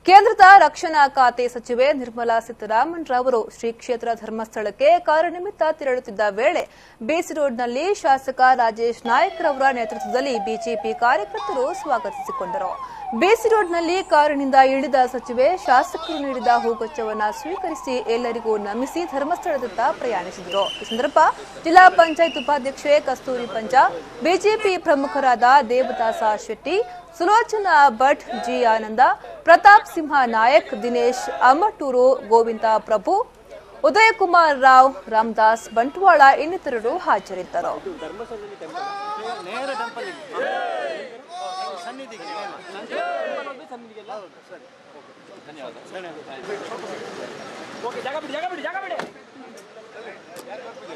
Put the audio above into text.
ಕೇಂದ್ರದ ರಕ್ಷಣಾ ಖಾತೆ ಸಚಿವೆ ನಿರ್ಮಲಾ ಸೀತಾರಾಮನ್ ರವರು ಶ್ರೀ ಕ್ಷೇತ್ರ ಧರ್ಮಸ್ಥಳಕ್ಕೆ ಕಾರ್ಯನಿಮಿತ್ತ ತೆರಳುತ್ತಿದ್ದ ವೇಳೆ ಬೇಸಿ ರೋಡ್ನಲ್ಲಿ ಶಾಸಕ ರಾಜೇಶ್ ನಾಯಕ್ ರವರ ನೇತೃತ್ವದಲ್ಲಿ ಬಿಜೆಪಿ ಕಾರ್ಯಕರ್ತರು ಸ್ವಾಗತಿಸಿಕೊಂಡರು ಬೇಸಿ ರೋಡ್ನಲ್ಲಿ ಕಾರಿನಿಂದ ಇಳಿದ ಸಚಿವೆ ಶಾಸಕರು ನೀಡಿದ ಹೂಗುಚ್ಛವನ್ನ ಸ್ವೀಕರಿಸಿ ಎಲ್ಲರಿಗೂ ನಮಿಸಿ ಧರ್ಮಸ್ಥಳದತ್ತ ಪ್ರಯಾಣಿಸಿದರು ಈ ಸಂದರ್ಭ ಜಿಲ್ಲಾ ಪಂಚಾಯತ್ ಉಪಾಧ್ಯಕ್ಷೆ ಕಸ್ತೂರಿ ಪಂಚ ಬಿಜೆಪಿ ಪ್ರಮುಖರಾದ ದೇವದಾಸ ಶೆಟ್ಟಿ ಸುಲೋಚನಾ ಭಟ್ ಜಿ ಆನಂದ ಪ್ರತಾಪ್ ಸಿಂಹ ನಾಯಕ್ ದಿನೇಶ್ ಅಮಟೂರು ಗೋವಿಂದ ಪ್ರಭು ಉದಯಕುಮಾರ್ ರಾವ್ ರಾಮದಾಸ್ ಬಂಟ್ವಾಳ ಇನ್ನಿತರರು ಹಾಜರಿದ್ದರು ನೇರ ಟೆಂಪಲ್ ಸನ್ನಿಧಿಗೆ ಸನ್ನಿಧಿಗೆ ಹೌದು ಸರಿ ಧನ್ಯವಾದ ಧನ್ಯವಾದ ಓಕೆ ಜಾಗ ಬಿಡಿ ಜಾಗ ಬಿಡಿ ಜಾಗ ಬಿಡಿ